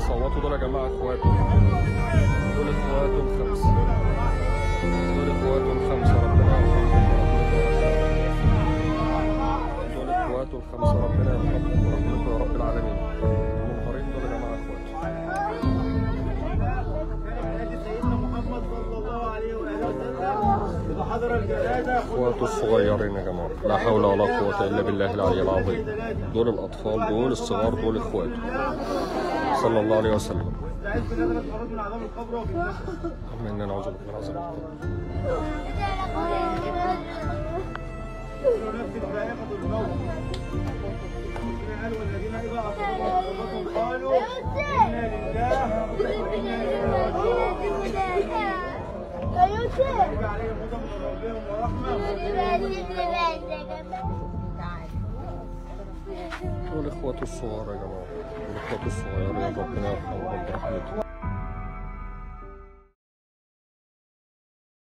بيصوتوا دول يا جماعه اخواتهم دول اخواتهم خمسه دول اخواتهم خمسه ربنا يرحمهم ورحمته دول اخواته الخمسه ربنا يرحمهم ورحمته يا رب العالمين المنهارين دول يا جماعه اخواته سيدنا محمد صلى الله عليه وآله وسلم إذا حضر الجنازة اخواته الصغيرين يا جماعه لا حول ولا قوه الا بالله العلي العظيم دول الاطفال دول الصغار دول اخواته صلى الله عليه وسلم استعد بنظرة الخروج من عذاب القبر وفي النار اللهم انا نعوذ بك من عذاب القبر كل نفس ذائقة الموت ربنا قال والذين إذا أصابتهم مصيبة قالوا إنا لله وإنا إليه راجعون ترجع عليهم هدى من ربهم ورحمة دول اخواته الصغار يا جماعه دول اخواته الصغيرين ربنا يرحمهم برحمته